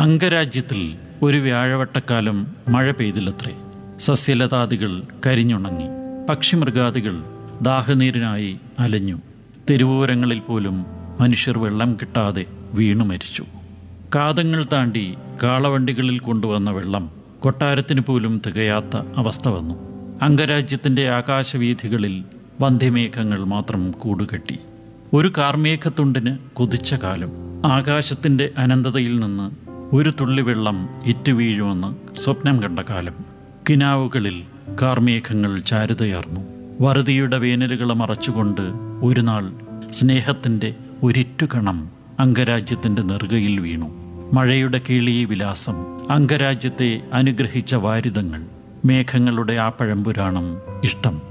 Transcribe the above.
അംഗരാജ്യത്തിൽ ഒരു വ്യാഴവട്ടക്കാലം മഴ പെയ്തില്ലത്രേ സസ്യലതാദികൾ കരിഞ്ഞുണങ്ങി പക്ഷിമൃഗാദികൾ ദാഹനീരിനായി അലഞ്ഞു തെരുവോരങ്ങളിൽ പോലും മനുഷ്യർ വെള്ളം കിട്ടാതെ വീണു മരിച്ചു കാതങ്ങൾ താണ്ടി കാളവണ്ടികളിൽ കൊണ്ടുവന്ന വെള്ളം കൊട്ടാരത്തിന് പോലും തികയാത്ത അവസ്ഥ വന്നു അംഗരാജ്യത്തിൻ്റെ ആകാശവീഥികളിൽ വന്ധ്യമേഘങ്ങൾ മാത്രം കൂടുകെട്ടി ഒരു കാർമേഘത്തുണ്ടിന് കുതിച്ച കാലം ആകാശത്തിൻ്റെ അനന്തതയിൽ നിന്ന് ഒരു തുള്ളി വെള്ളം ഇറ്റുവീഴുമെന്ന് സ്വപ്നം കണ്ട കാലം കിനാവുകളിൽ കാർമേഘങ്ങൾ ചാരുതയാർന്നു വറുതിയുടെ വേനലുകളെ മറച്ചുകൊണ്ട് ഒരു നാൾ സ്നേഹത്തിൻ്റെ ഒരിറ്റുകണം അംഗരാജ്യത്തിൻ്റെ നെറുകയിൽ വീണു മഴയുടെ കിളി വിലാസം അംഗരാജ്യത്തെ അനുഗ്രഹിച്ച വാരിതങ്ങൾ മേഘങ്ങളുടെ ആ പഴംപുരാണം ഇഷ്ടം